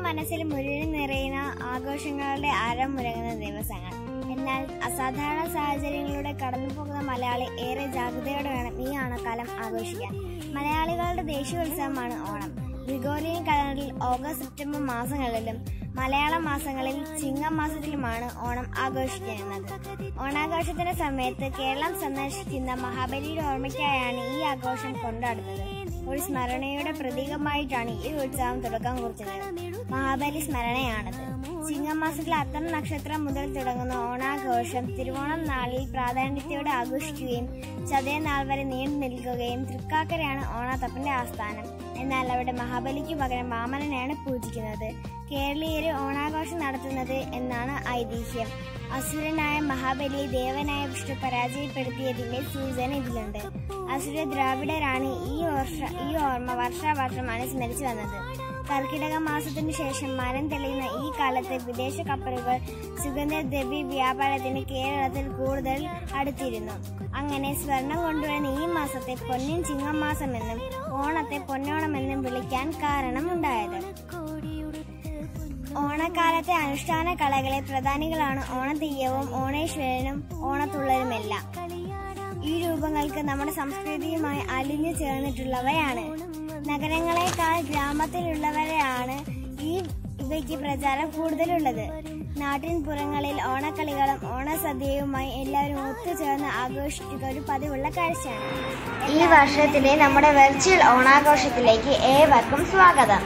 മനസ്സിൽ മുഴുവൻ നിറയുന്ന ആഘോഷങ്ങളുടെ അരമുരങ്ങുന്ന ദിവസങ്ങൾ എന്നാൽ അസാധാരണ സാഹചര്യങ്ങളിലൂടെ കടന്നു പോകുന്ന മലയാളി ഏറെ ജാഗ്രതയോടെ വേണം ഈ ഓണക്കാലം ആഘോഷിക്കാൻ മലയാളികളുടെ ദേശീയോത്സവമാണ് ഓണം ഗ്രിഗോറിയൻ കലണ്ടറിൽ ഓഗസ്റ്റ് സെപ്റ്റംബർ മാസങ്ങളിലും മലയാള മാസങ്ങളിൽ ചിങ്ങം മാസത്തിലുമാണ് ഓണം ആഘോഷിക്കുന്നത് ഓണാഘോഷത്തിന്റെ സമയത്ത് കേരളം സന്ദർശിക്കുന്ന മഹാബലിയുടെ ഓർമ്മയ്ക്കായാണ് ഈ ആഘോഷം കൊണ്ടാടുന്നത് ഒരു സ്മരണയുടെ പ്രതീകമായിട്ടാണ് ഈ ഉത്സവം തുടക്കം കുറിച്ചത് മഹാബലി സ്മരണയാണത് ചിങ്ങമാസത്തിൽ അത്തം നക്ഷത്രം മുതൽ തുടങ്ങുന്ന ഓണാഘോഷം തിരുവോണം നാളിൽ പ്രാധാന്യത്തോടെ ആഘോഷിക്കുകയും ചതയ നാൾ വരെ നീണ്ടു നിൽക്കുകയും തൃക്കാക്കരയാണ് ഓണത്തപ്പന്റെ ആസ്ഥാനം എന്നാൽ അവിടെ മഹാബലിക്ക് പകരം വാമനനെയാണ് പൂജിക്കുന്നത് കേരളീയര് ഓണാഘോഷം നടത്തുന്നത് എന്നാണ് ഐതിഹ്യം അസുരനായ മഹാബലിയെ ദേവനായ വിഷ്ണു പരാജയപ്പെടുത്തിയതിന്റെ സൂചന ഇതിലുണ്ട് അസുര ദ്രാവിഡരാണ് ഈ വർഷ ഈ ഓർമ്മ വർഷാവർഷം അനുസ്മരിച്ചു വന്നത് കർക്കിടക മാസത്തിനു ശേഷം മരം തെളിയുന്ന ഈ കാലത്ത് വിദേശ കപ്പലുകൾ സുഗന്ധദ്രവ്യ വ്യാപാരത്തിന് കേരളത്തിൽ കൂടുതൽ അടുത്തിരുന്നു അങ്ങനെ സ്വർണം കൊണ്ടുവരുന്ന ഈ മാസത്തെ പൊന്നിൻ ചിങ്ങം മാസമെന്നും ഓണത്തെ പൊന്നോണമെന്നും വിളിക്കാൻ കാരണമുണ്ടായത് ഓണക്കാലത്തെ അനുഷ്ഠാന കലകളെ പ്രധാനികളാണ് ഓണതെയ്യവും ഓണേശ്വരനും ഓണത്തുള്ളലുമെല്ലാം ഈ രൂപങ്ങൾക്ക് നമ്മുടെ സംസ്കൃതിയുമായി അലിഞ്ഞു ചേർന്നിട്ടുള്ളവയാണ് നഗരങ്ങളെക്കാൾ ഗ്രാമത്തിലുള്ളവരെയാണ് ഈ ഇവയ്ക്ക് പ്രചാരം കൂടുതലുള്ളത് നാട്ടിൻ പുറങ്ങളിൽ ഓണക്കളികളും ഓണസദ്യയുമായി എല്ലാവരും ഒത്തുചേർന്ന് ആഘോഷിക്കുക ഒരു പതിവുള്ള കാഴ്ചയാണ് ഈ വർഷത്തിലെ നമ്മുടെ വെർച്വൽ ഓണാഘോഷത്തിലേക്ക് ഏവർക്കും സ്വാഗതം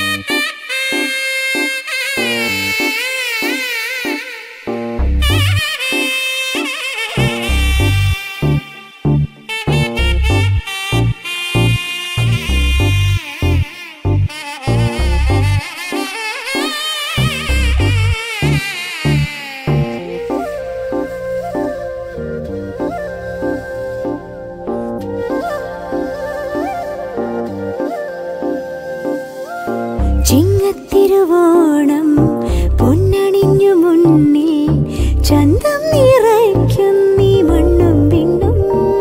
ചിങ്ങത്തിരുവോണം പൊന്നണിഞ്ഞു മുന്നിൽ ചന്തം നിറയ്ക്കുന്നീ മണ്ണും വിണ്ണും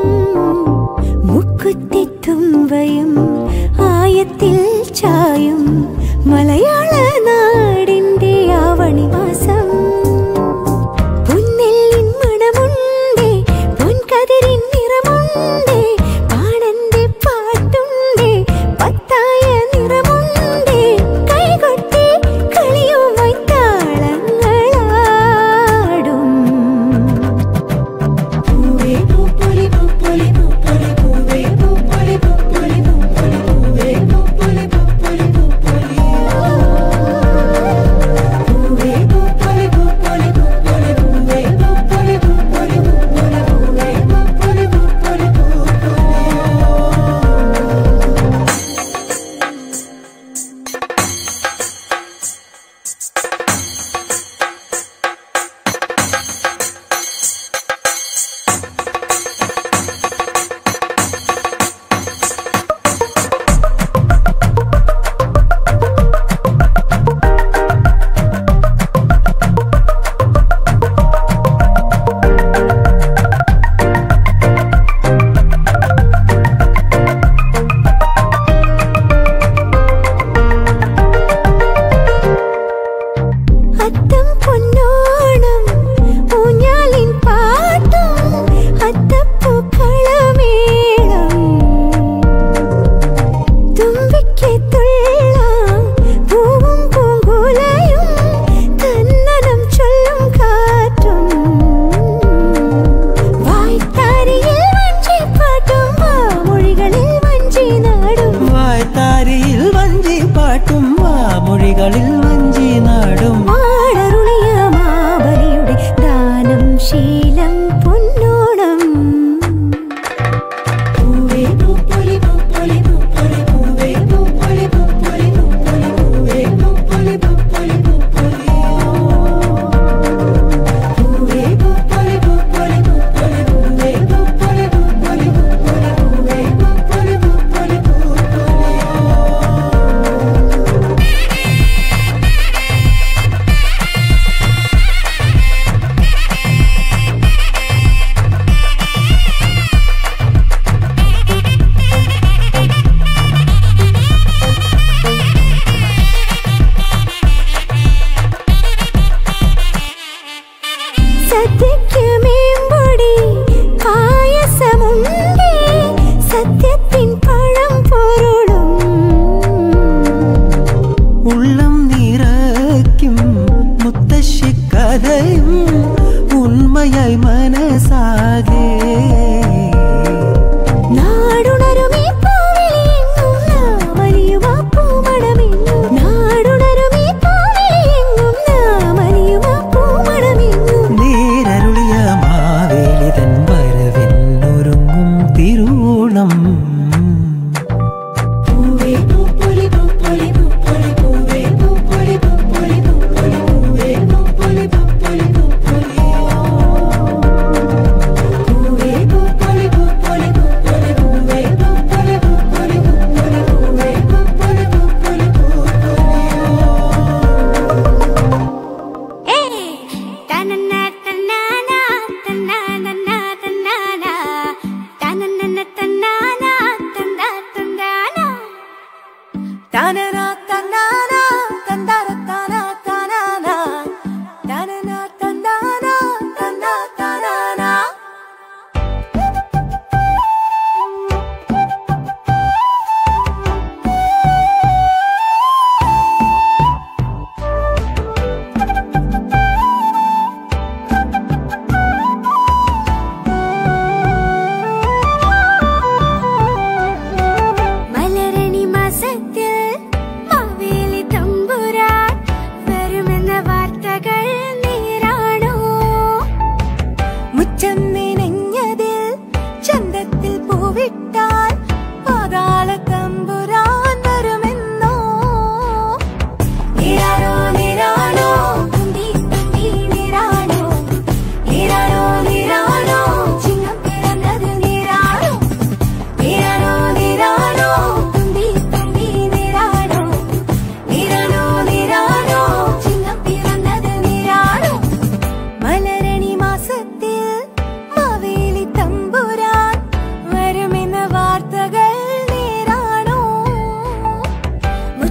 മുക്കുത്തിത്തുമ്പയും ആയത്തിൽ ചായും മലയാള നാടിന്റെ ആവണി മാസം പൊന്നെല്ലിൻ മണമുണ്ടേ പൊൻകതിരിൻ നിറമുണ്ടേ പാണന്റെ പാട്ടുണ്ടേ പത്തായ നിറമുണ്ടേ കൈകൊട്ടി കളിയുമായി താളങ്ങളാടും പൂവേ പൂപ്പൊലി പൂപ്പൊലി പൂപ്പൊലി പൂവേ പൂപ്പൊലി പൂപ്പൊലി പൂപ്പൊലി പൂവേ പൂപ്പൊലി പൂപ്പൊലി പൂപ്പൊലി പൂവേ പൂപ്പൊലി പൂപ്പൊലി പൂപ്പൊലി പൂവേ പൂപ്പൊലി പൂപ്പൊലി പൂപ്പൊലി പൂവേ പൂപ്പൊലി പൂപ്പൊലി പൂപ്പൊലി അത്തം പൊന്നോണം ഊഞ്ഞാലിൻ പാട്ടും അത്തപ്പൂക്കളമേളം തുമ്പിക്ക് തുള്ളാം പൂവും പൂങ്കുലയും തന്നനം ചൊല്ലും കാറ്റും വായ്ത്താരിയിൽ വഞ്ചിപ്പാട്ടും വാമൊഴികളിൽ വഞ്ചി നാടും വായ്ത്താരിയിൽ വഞ്ചി പാട്ടും വാമൊഴികളിൽ വഞ്ചി നാടും മാടരുളിയ മാബലിയുടെ ദാനം ശീലം പൊന്നോണം പൂവേ പൂപ്പൊലി പൂപ്പൊലി പൂപ്പൊലി പൂവേ പൂപ്പൊലി പൂപ്പൊലി പൂപ്പൊലി പൂവേ പൂപ്പൊലി പൂപ്പൊലി പൂപ്പൊലി പൂവേ പൂപ്പൊലി പൂപ്പൊലി പൂപ്പൊലി പൂവേ പൂപ്പൊലി പൂപ്പൊലി പൂപ്പൊലി പൂവേ പൂപ്പൊലി പൂപ്പൊലി പൂപ്പൊലി സദ്യയ്ക്ക് മേമ്പൊടി പായസമുണ്ടേ സത്യത്തിൻ പഴം പൊരുളും ഉള്ളം നിറയ്ക്കും മുത്തശ്ശി കഥയും ഉണ്മയായി മനസ്സാകെ നാടുണരുമീ പൂവിളിയെങ്ങും നാമലിയുമാ പൂമണമെങ്ങും നാടുണരുമീ പൂവിളിയെങ്ങും നാമലിയുമാ പൂമണമെങ്ങും നേരരുളിയ മാവേലി തൻ വരവിനൊരുങ്ങും തിരുവോണം പൂവേ പൂപ്പൊലി പൂപ്പൊലി പൂപ്പൊലി പൂവേ പൂപ്പൊലി പൂപ്പൊലി പൂപ്പൊലി പൂവേ പൂപ്പൊലി പൂപ്പൊലി പൂപ്പൊലി പൂവേ പൂപ്പൊലി പൂപ്പൊലി പൂപ്പൊലി പൂവേ പൂപ്പൊലി പൂപ്പൊലി പൂപ്പൊലി പൂവേ പൂപ്പൊലി പൂപ്പൊലി പൂപ്പൊലി ഏയ് തനന തനാന തനാന തനാന തനന തനാന തന്ദ തന്ദാന തനന തനാന തന്ദര തന തനാന തനന തന്ദാന തന്ദ തനാന മലരണി മാസത്തിൽ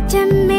അച്ചമ്മേ